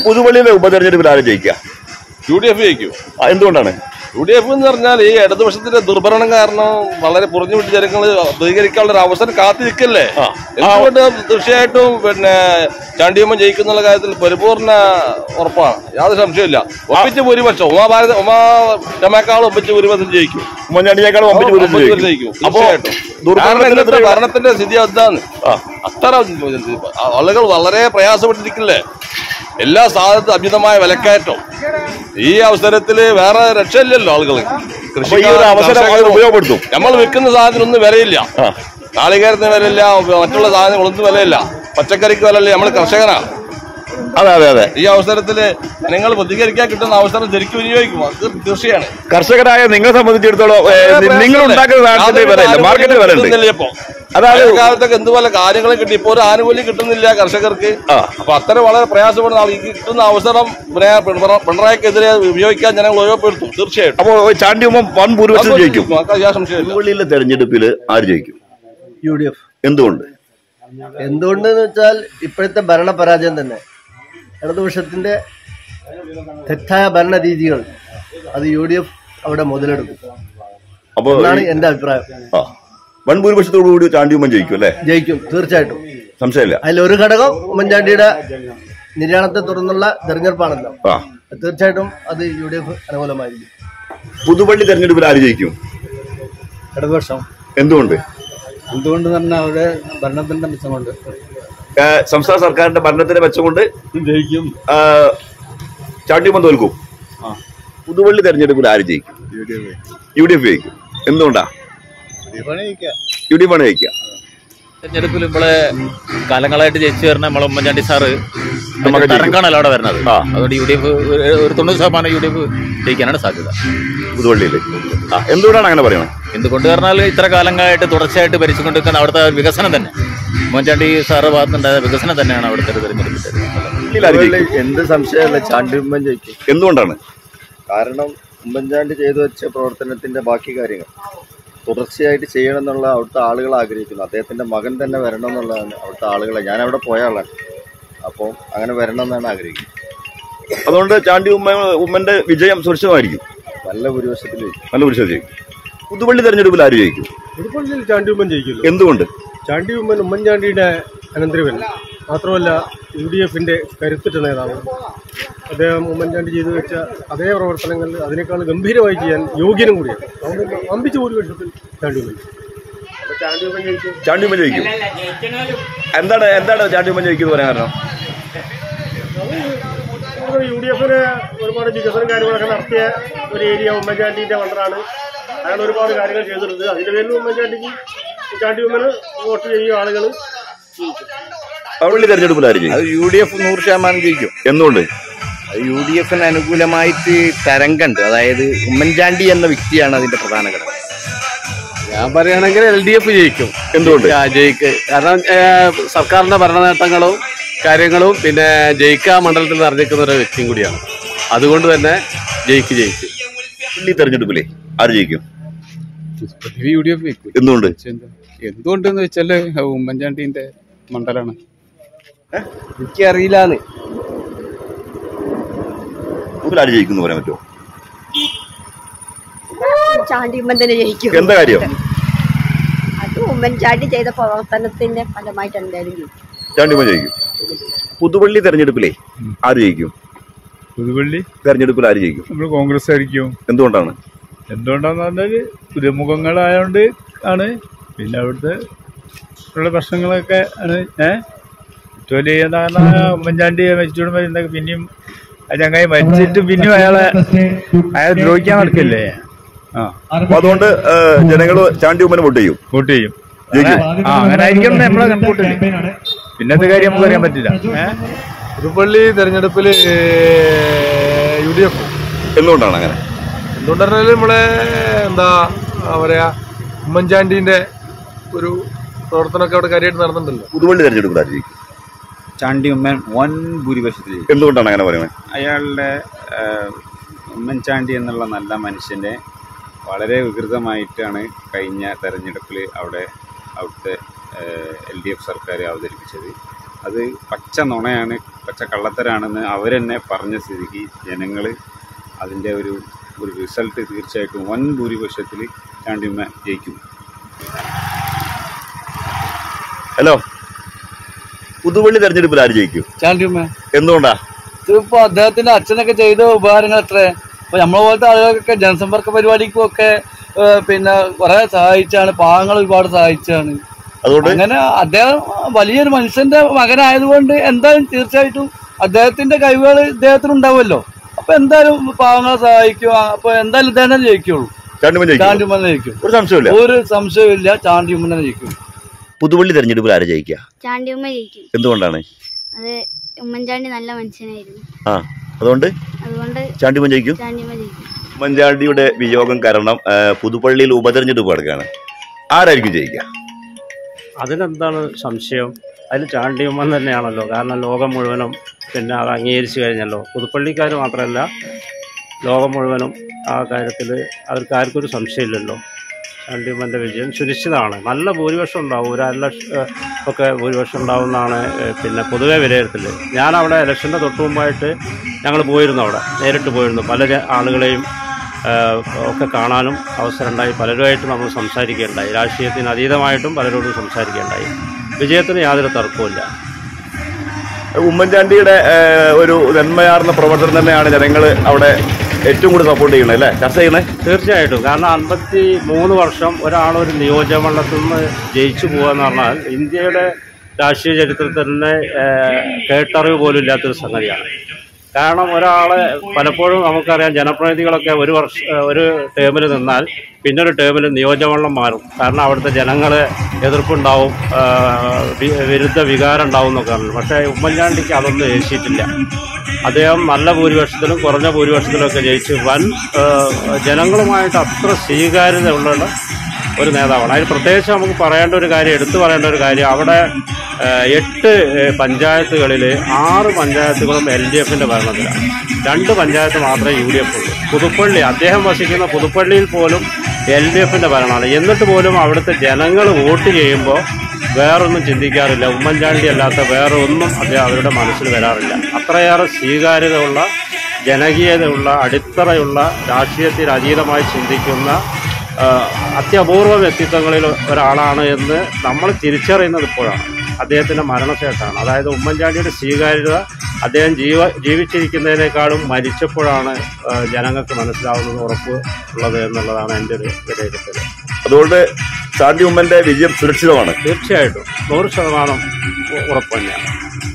പുതുപ്പള്ളിയിലെ ഉപതെരഞ്ഞെടുപ്പിൽ ആരും ജയിക്കുക യു ഡി എഫ് ജയിക്കും ആ, എന്തുകൊണ്ടാണ് യു ഡി എഫ് എന്ന് പറഞ്ഞാൽ ഈ ഇടതുപക്ഷത്തിന്റെ ദുർഭരണം കാരണം വളരെ കുറഞ്ഞു വിട്ട് ജനങ്ങൾ പ്രതികരിക്കാനുള്ള ഒരു അവസരം കാത്തിരിക്കല്ലേ ആ. എന്തുകൊണ്ട് തീർച്ചയായിട്ടും പിന്നെ ചാണ്ടിയമ്മ ജയിക്കുന്നുള്ള കാര്യത്തിൽ പരിപൂർണ ഉറപ്പാണ് യാതൊരു സംശയമില്ല ഒപ്പിച്ച് ഭൂരിപക്ഷം ഉമാഭാരത ഉമാ രമേക്കാളും ഒപ്പിച്ച് ഭൂരിപക്ഷം ജയിക്കും ഉമ്മൻചാണ്ടിയേക്കാൾ ഒമ്പത് ഒമ്പത് പേര് ജയിക്കും അപ്പോ തീർച്ചയായിട്ടും കാരണം ദുർഭരണത്തിന് ഇന്നത്തെ എതിരെ- ഭരണത്തിന്റെ സ്ഥിതി അതാണ് ആ. അത്ര ആളുകൾ വളരെ പ്രയാസപ്പെട്ടിരിക്കില്ലേ എല്ലാ സാധനത്തും അമിതമായ വിലക്കയറ്റം ഈ അവസരത്തില് വേറെ രക്ഷയില്ലല്ലോ ആളുകൾ അപ്പൊ ഈ ഒരു അവസരം അവർ ഉപയോഗപ്പെടുത്തും നമ്മൾ വിൽക്കുന്ന സാധനത്തിനൊന്നും വിലയില്ല ആ. നാളികേരത്തിന് വിലയില്ല മറ്റുള്ള സാധനങ്ങളൊന്നും വിലയില്ല പച്ചക്കറിക്ക് വിലയില്ല നമ്മൾ കർഷകനാണ് അതെ അതെ അതെ ഈ അവസരത്തില് നിങ്ങൾ പ്രതികരിക്കാൻ കിട്ടുന്ന അവസരം ശരിക്കും വിനിയോഗിക്കും അത് തീർച്ചയാണ് കർഷകരായ നിങ്ങളെ സംബന്ധിച്ചിടത്തോളം ഏ, നിങ്ങൾ ഉണ്ടാക്കുന്ന സാധനത്തിന്റെ വിലയില്ല മാർക്കറ്റിൽ വില ഉണ്ട് കിട്ടുന്നില്ല ഇപ്പൊ അതായത് അതായത് കാലത്തൊക്കെ എന്തുപോലെ കാര്യങ്ങളും കിട്ടി ഇപ്പൊ ഒരു ആനുകൂല്യം കിട്ടുന്നില്ല കർഷകർക്ക് ആ. അപ്പൊ അത്തരം വളരെ പ്രയാസപ്പെടുന്ന ആൾ ഈ കിട്ടുന്ന അവസരം പിണ- പിണ- പിണറായിക്കെതിരെ ഉപയോഗിക്കാൻ ജനങ്ങൾ ഉപയോഗപ്പെടുത്തും തീർച്ചയായിട്ടും അപ്പോ ചാണ്ടി ഉമ്മ വൻ ഭൂരിപക്ഷം ജയിക്കും നമുക്ക് യാതൊരു സംശയമില്ല പുതുപ്പള്ളിയിലെ തെരഞ്ഞെടുപ്പിൽ ആര് ജയിക്കും യു ഡി എഫ് എന്തുകൊണ്ട് എന്തുകൊണ്ടെന്ന് വെച്ചാൽ ഇപ്പോഴത്തെ ഭരണപരാജയം തന്നെ ഇടതുപക്ഷത്തിന്റെ തെറ്റായ ഭരണ രീതികൾ അത് യു ഡി എഫ് അവിടെ മുതലെടുക്കും അപ്പോ എന്നാണ് എന്റെ അഭിപ്രായം ആ വൻ ഭൂരിപക്ഷത്തോടു കൂടി ചാണ്ടി ഉമ്മൻ ജയിക്കും അല്ലേ ജയിക്കും തീർച്ചയായിട്ടും സംശയമില്ല അതിലൊരു ഘടകം ഉമ്മൻചാണ്ടിയുടെ നിര്യാണത്തെ തുടർന്നുള്ള തെരഞ്ഞെടുപ്പാണല്ലോ ആ തീർച്ചയായിട്ടും അത് യു ഡി എഫ് അനുകൂലമായിരിക്കും പുതുപ്പള്ളി തെരഞ്ഞെടുപ്പിൽ ആര് ജയിക്കും ഇടതുപക്ഷം എന്തുകൊണ്ട് എന്തുകൊണ്ട് തന്നെ അവിടെ ഭരണത്തിന്റെ മിച്ചം കൊണ്ട് ഏ, സംസ്ഥാന സർക്കാരിന്റെ ഭരണത്തിന്റെ മെച്ചം ജയിക്കും ആ, ചാണ്ടി ഉമ്മൻ തോൽക്കും പുതുപ്പള്ളി തെരഞ്ഞെടുപ്പിൽ ആര് ജയിക്കും യു ഡി എഫ് ജയിക്കും എന്തുകൊണ്ടാ യു ഡി എഫ് ആണ് ജയിക്കുക തെരഞ്ഞെടുപ്പിൽ നമ്മളെ കാലങ്ങളായിട്ട് ജയിച്ചു വരുന്ന നമ്മളെ ഉമ്മൻചാണ്ടി സാറ് നമുക്ക് തരംഗാണല്ലോ അവിടെ വരുന്നത് ആ. അതുകൊണ്ട് യു ഡി എഫ് ഒരു തൊണ്ണൂറ് ശതമാനം യു ഡി എഫ് ജയിക്കാനാണ് സാധ്യത പുതുപ്പള്ളിയിൽ ആ എന്തുകൊണ്ടാണ് അങ്ങനെ പറയുന്നത് എന്തുകൊണ്ട് പറഞ്ഞാൽ ഇത്ര കാലങ്ങളായിട്ട് തുടർച്ചയായിട്ട് ഭരിച്ചുകൊണ്ടിരിക്കുന്ന അവിടുത്തെ വികസനം തന്നെ ഉമ്മൻചാണ്ടി സാറ് ഭാഗത്തുണ്ടായ വികസനം തന്നെയാണ് അവിടുത്തെ ഒരു തെരഞ്ഞെടുപ്പിൽ പുതുപ്പള്ളിയിൽ ആര് ജയിക്കും എന്ത് സംശയമല്ല ചാണ്ടി ഉമ്മൻ ജയിക്കും എന്തുകൊണ്ടാണ് കാരണം ഉമ്മൻചാണ്ടി ചെയ്തു വെച്ച പ്രവർത്തനത്തിന്റെ ബാക്കി കാര്യങ്ങൾ തുടർച്ചയായിട്ട് ചെയ്യണം എന്നുള്ള അവിടുത്തെ ആളുകൾ ആഗ്രഹിക്കുന്നു അദ്ദേഹത്തിന്റെ മകൻ തന്നെ വരണം എന്നുള്ളതാണ് അവിടുത്തെ ആളുകളെ ഞാൻ അവിടെ പോയ ആളാണ് അപ്പോൾ അങ്ങനെ വരണം എന്നാണ് ആഗ്രഹിക്കുന്നത് അതുകൊണ്ട് ചാണ്ടി ഉമ്മ ഉമ്മന്റെ വിജയം സുരക്ഷിതമായിരിക്കും നല്ല ഭൂരിപക്ഷത്തിൽ ജയിക്കും. നല്ല പുരുഷൻ ജയിക്കും പുതുപ്പള്ളി തെരഞ്ഞെടുപ്പിൽ ആര് ജയിക്കും പുതുപ്പള്ളിയിൽ ചാണ്ടി ഉമ്മൻ ജയിക്കില്ല എന്തുകൊണ്ട് ചാണ്ടി ഉമ്മൻ ഉമ്മൻചാണ്ടിയുടെ അനന്തരവൻ മാത്രമല്ല യു ഡി എഫിന്റെ കരുത്തുറ്റ നേതാവ് അദ്ദേഹം ഉമ്മൻചാണ്ടി ചെയ്തു വെച്ച അതേ പ്രവർത്തനങ്ങൾ അതിനേക്കാൾ ഗംഭീരമായി ചെയ്യാൻ യോഗ്യനും കൂടിയാണ് അതുകൊണ്ട് അമ്പിച്ച ഭൂരിപക്ഷത്തിൽ ചാണ്ടി ഉമ്മൻ ജയിക്കും. അപ്പോൾ ചാണ്ടി ഉമ്മൻ ജയിക്കും ചാണ്ടി ഉമ്മൻ ജയിക്കും എന്താണ് എന്താണ് ചാണ്ടി ഉമ്മൻ ജയിക്കുന്നത് പറയാൻ കാരണം യു ഡി എഫിന് ഒരുപാട് വികസനം കാര്യങ്ങളൊക്കെ നടത്തിയ ഒരു ഏരിയ ഉമ്മൻചാണ്ടിന്റെ വണ്ടറാണ് അയാൾ ഒരുപാട് കാര്യങ്ങൾ ചെയ്തിട്ടുണ്ട് അതിന്റെ പേരിൽ ഉമ്മൻചാണ്ടിക്ക് ചാണ്ടി ഉമ്മന് വോട്ട് ചെയ്യും ആളുകൾ പുതുപ്പള്ളി തെരഞ്ഞെടുപ്പിൽ ആര് ജയിക്കും അത് യു ഡി എഫ് നൂറ് ശതമാനം ജയിക്കും എന്തുകൊണ്ട് യു ഡി എഫിന് അനുകൂലമായിട്ട് തരംഗമുണ്ട് അതായത് ഉമ്മൻചാണ്ടി എന്ന വ്യക്തിയാണ് അതിന്റെ പ്രധാന ഘടകം ഞാൻ പറയുകയാണെങ്കിൽ എൽ ഡി എഫ് ജയിക്കും എന്തുകൊണ്ട് ആ, ജയിക്ക് കാരണം ഏ, സർക്കാരിന്റെ ഭരണ നേട്ടങ്ങളും കാര്യങ്ങളും പിന്നെ ജയിക്ക മണ്ഡലത്തിൽ നിറഞ്ഞിരിക്കുന്ന ഒരു വ്യക്തിയും കൂടിയാണ് അതുകൊണ്ട് തന്നെ ജയിക്ക് ജയിക്കും പുതുപ്പള്ളി തെരഞ്ഞെടുപ്പിലെ ആര് ജയിക്കും യു ഡി എഫ് ജയിക്കും എന്തുകൊണ്ട് എന്തുകൊണ്ടെന്ന് വെച്ചാല് ഉമ്മൻചാണ്ടിന്റെ മണ്ഡലമാണ് എനിക്കറിയില്ലാന്ന് ഇതിൽ ആര് ജയിക്കും എന്ന് പറയാൻ പറ്റുമോ ചാണ്ടി ഉമ്മൻ തന്നെ ജയിക്കും എന്താ കാര്യം അത് ഉമ്മൻചാണ്ടി ചെയ്ത പ്രവർത്തനത്തിന്റെ ഫലമായിട്ട് എന്തായാലും ജയിക്കും ചാണ്ടി ഉമ്മൻ ജയിക്കും പുതുപ്പള്ളി തെരഞ്ഞെടുപ്പിലെ ആര് ജയിക്കും പുതുപ്പള്ളി തെരഞ്ഞെടുപ്പിൽ ആര് ജയിക്കും നമ്മൾ കോൺഗ്രസ് ആയിരിക്കും എന്തുകൊണ്ടാണ് എന്തുകൊണ്ടാന്ന് പറഞ്ഞാല് പുതുമുഖങ്ങളായോണ്ട് ആണ് പിന്നെ അവിടുത്തെ ഉള്ള പ്രശ്നങ്ങളൊക്കെ ആണ് ഏഹ് ഏറ്റവും വലിയ എന്താണ് ഉമ്മൻചാണ്ടി മരിച്ചോട് മരുന്നൊക്കെ പിന്നെയും ആ ചങ്ങായി മരിച്ചിട്ട് പിന്നെയും അയാളെ അയാളെ ദ്രോഹിക്കാൻ നടക്കില്ലേ ആ അപ്പൊ അതുകൊണ്ട് ജനങ്ങള് ചാണ്ടി ഉമ്മനെ വോട്ട് ചെയ്യും വോട്ട് ചെയ്യും ജയിക്കും ആ അങ്ങനെ ആയിരിക്കും നമ്മളെ കണക്കൂട്ടല് പിന്നത്തെ കാര്യം നമുക്ക് അറിയാൻ പറ്റില്ല ഏഹ് പുതുപ്പള്ളി തെരഞ്ഞെടുപ്പിൽ യു ഡി എഫ് എന്തുകൊണ്ടാണ് അങ്ങനെ എന്തുകൊണ്ട് പറഞ്ഞാൽ നമ്മളെ എന്താ പറയാ ഉമ്മൻചാണ്ടിന്റെ ഒരു പ്രവർത്തനമൊക്കെ അവിടെ കാര്യമായിട്ട് നടന്നിട്ടുണ്ടല്ലോ പുതുപ്പള്ളി തെരഞ്ഞെടുപ്പിൽ ആര് ജയിക്കും ചാണ്ടി ഉമ്മൻ വൻ ഭൂരിപക്ഷത്തിൽ ജയിക്കും എന്തുകൊണ്ടാണ് അങ്ങനെ പറയുന്നത് അയാളുടെ ആ, ഉമ്മൻചാണ്ടി എന്നുള്ള നല്ല മനുഷ്യനെ വളരെ വികൃതമായിട്ടാണ് കഴിഞ്ഞ തെരഞ്ഞെടുപ്പിൽ അവിടെ അവിടുത്തെ എൽ ഡി എഫ് സർക്കാർ അവതരിപ്പിച്ചത് അത് പച്ച നുണയാണ് പച്ച കള്ളത്തരാണെന്ന് അവരെന്നെ പറഞ്ഞ സ്ഥിതിക്ക് ജനങ്ങൾ അതിൻ്റെ ഒരു ഒരു റിസൾട്ട് തീർച്ചയായിട്ടും വൻ ഭൂരിപക്ഷത്തിൽ ചാണ്ടിയമ്മ ജയിക്കും ഹലോ പുതുവള്ളി തെരഞ്ഞെടുപ്പിൽ ആര് ജയിക്കും ചാണ്ടിയമ്മ എന്തുകൊണ്ടാ ഇതിപ്പോ അദ്ദേഹത്തിന്റെ അച്ഛനൊക്കെ ചെയ്ത ഉപകാരങ്ങൾ എത്ര ഇപ്പൊ നമ്മളെ പോലത്തെ ആളുകൾക്കൊക്കെ ജനസമ്പർക്ക പരിപാടിക്കും ഒക്കെ ഏഹ്, പിന്നെ കുറെ സഹായിച്ചാണ് പാവങ്ങൾ ഒരുപാട് സഹായിച്ചാണ് അതുകൊണ്ട് അങ്ങനെ അദ്ദേഹം വലിയൊരു മനുഷ്യന്റെ മകനായതുകൊണ്ട് എന്തായാലും തീർച്ചയായിട്ടും അദ്ദേഹത്തിന്റെ കഴിവുകൾ ഇദ്ദേഹത്തിന് ഉണ്ടാവുമല്ലോ അപ്പൊ എന്തായാലും പാവങ്ങളെ സഹായിക്കും അപ്പൊ എന്തായാലും ഇദ്ദേഹം തന്നെ ജയിക്കുള്ളൂ ചാണ്ടിയമ്മ ജയിക്കും ചാണ്ടിയമ്മ ജയിക്കും ഒരു സംശയമില്ല ഒരു സംശയമില്ല ചാണ്ടിയമ്മ തന്നെ ജയിക്കും പുതുവള്ളി തെരഞ്ഞെടുപ്പിൽ ആര് ജയിക്കുക ചാണ്ടിയമ്മ ജയിക്കും എന്തുകൊണ്ടാണ് അത് ഉമ്മൻചാണ്ടി നല്ല മനുഷ്യനായിരുന്നു ആ അതുകൊണ്ട് അതുകൊണ്ട് ചാണ്ടിയമ്മ ജയിക്കും ചാണ്ടിയമ്മ ജയിക്കും ഉമ്മൻചാണ്ടിയുടെ വിയോഗം കാരണം ആ, പുതുപ്പള്ളിയിൽ ഉപതെരഞ്ഞെടുപ്പ് നടക്കുകയാണ് ആരായിരിക്കും ജയിക്കുക അതിനെന്താണ് സംശയം അതിൽ ചാണ്ടിയമ്മൻ തന്നെയാണല്ലോ കാരണം ലോകം മുഴുവനും പിന്നെ അത് അംഗീകരിച്ചു കഴിഞ്ഞല്ലോ പുതുപ്പള്ളിക്കാർ മാത്രമല്ല ലോകം മുഴുവനും ആ കാര്യത്തിൽ അവർക്ക് ആർക്കും ഒരു സംശയമില്ലല്ലോ ചാണ്ടിയമ്മൻ്റെ വിജയം സുനിശ്ചിതമാണ് നല്ല ഭൂരിപക്ഷം ഉണ്ടാവും ഒരു അര ലക്ഷം ഏഹ്, ഒക്കെ ഭൂരിപക്ഷം ഉണ്ടാവുമെന്നാണ് ഏഹ്, പിന്നെ പൊതുവെ വിലയിരുത്തൽ ഞാൻ അവിടെ ഇലക്ഷൻ്റെ തൊട്ട് മുമ്പായിട്ട് ഞങ്ങൾ പോയിരുന്നു അവിടെ നേരിട്ട് പോയിരുന്നു പല ജ- ആളുകളെയും ഏഹ്, ഒക്കെ കാണാനും അവസരമുണ്ടായി പലരുമായിട്ട് നമ്മൾ സംസാരിക്കുകയുണ്ടായി രാഷ്ട്രീയത്തിന് അതീതമായിട്ടും പലരോടും സംസാരിക്കുകയുണ്ടായി വിജയത്തിന് യാതൊരു തർക്കവുമില്ല ഉമ്മൻചാണ്ടിയുടെ ആ, ഒരു നന്മയാർന്ന പ്രവർത്തനം തന്നെയാണ് ജനങ്ങൾ അവിടെ ഏറ്റവും കൂടുതൽ സപ്പോർട്ട് ചെയ്യണത് അല്ലേ ചർച്ച ചെയ്യണേ തീർച്ചയായിട്ടും കാരണം അൻപത്തി മൂന്ന് വർഷം ഒരാൾ ഒരു നിയോജകമണ്ഡലത്തിൽ നിന്ന് ജയിച്ചു പോകുക എന്ന് പറഞ്ഞാൽ ഇന്ത്യയുടെ രാഷ്ട്രീയ ചരിത്രത്തിൽ തന്നെ ഏഹ്, കേട്ടറിവ് പോലും ഇല്ലാത്തൊരു സംഗതിയാണ് കാരണം ഒരാളെ പലപ്പോഴും നമുക്കറിയാം ജനപ്രതിനിധികളൊക്കെ ഒരു വർഷ ഒരു ടേമിൽ നിന്നാൽ പിന്നെ ഒരു ടേമിൽ നിയോജകമണ്ഡലം മാറും കാരണം അവിടുത്തെ ജനങ്ങൾ എതിർപ്പുണ്ടാവും ആഹ് വി- വിരുദ്ധ വികാരം ഉണ്ടാവും എന്നൊക്കെ പറഞ്ഞു പക്ഷേ ഉമ്മൻചാണ്ടിക്ക് അതൊന്നും ഏശിയിട്ടില്ല അദ്ദേഹം നല്ല ഭൂരിപക്ഷത്തിലും കുറഞ്ഞ ഭൂരിപക്ഷത്തിലും ഒക്കെ ജയിച്ച് വൻ ആഹ് ജനങ്ങളുമായിട്ട് അത്ര സ്വീകാര്യതയുള്ള ഒരു നേതാവാണ് അതിൽ പ്രത്യേകിച്ച് നമുക്ക് പറയേണ്ട ഒരു കാര്യം എടുത്തു പറയേണ്ട ഒരു കാര്യം അവിടെ ആഹ് എട്ട് ഏഹ് പഞ്ചായത്തുകളിൽ ആറ് പഞ്ചായത്തുകളും എൽ ഡി എഫിൻ്റെ ഭരണത്തിലാണ് രണ്ട് പഞ്ചായത്ത് മാത്രമേ യു ഡി എഫ് ഉള്ളൂ പുതുപ്പള്ളി അദ്ദേഹം വസിക്കുന്ന പുതുപ്പള്ളിയിൽ പോലും എൽ ഡി എഫിൻ്റെ ഭരണമാണ് എന്നിട്ട് പോലും അവിടുത്തെ ജനങ്ങൾ വോട്ട് ചെയ്യുമ്പോൾ വേറൊന്നും ചിന്തിക്കാറില്ല ഉമ്മൻചാണ്ടി അല്ലാത്ത വേറെ ഒന്നും അദ്ദേഹം അവരുടെ മനസ്സിൽ വരാറില്ല അത്രയേറെ സ്വീകാര്യതയുള്ള ജനകീയതയുള്ള അടിത്തറയുള്ള രാഷ്ട്രീയത്തിൽ അതീതമായി ചിന്തിക്കുന്ന ആ, അത്യപൂർവ വ്യക്തിത്വങ്ങളിൽ ഒരാളാണ് എന്ന് നമ്മൾ തിരിച്ചറിയുന്നത് ഇപ്പോഴാണ് അദ്ദേഹത്തിൻ്റെ മരണശേഷമാണ് അതായത് ഉമ്മൻചാണ്ടിയുടെ സ്വീകാര്യത അദ്ദേഹം ജീവ ജീവിച്ചിരിക്കുന്നതിനേക്കാളും മരിച്ചപ്പോഴാണ് ആ, ജനങ്ങൾക്ക് മനസ്സിലാവുന്നത് ഉറപ്പ് ഉള്ളത് എന്നുള്ളതാണ് എൻ്റെ ഒരു വിലയിരുത്തൽ അതുകൊണ്ട് ചാണ്ടി ഉമ്മന്റെ വിജയം സുരക്ഷിതമാണ് തീർച്ചയായിട്ടും നൂറ് ശതമാനം ഉ- ഉറപ്പ് തന്നെയാണ്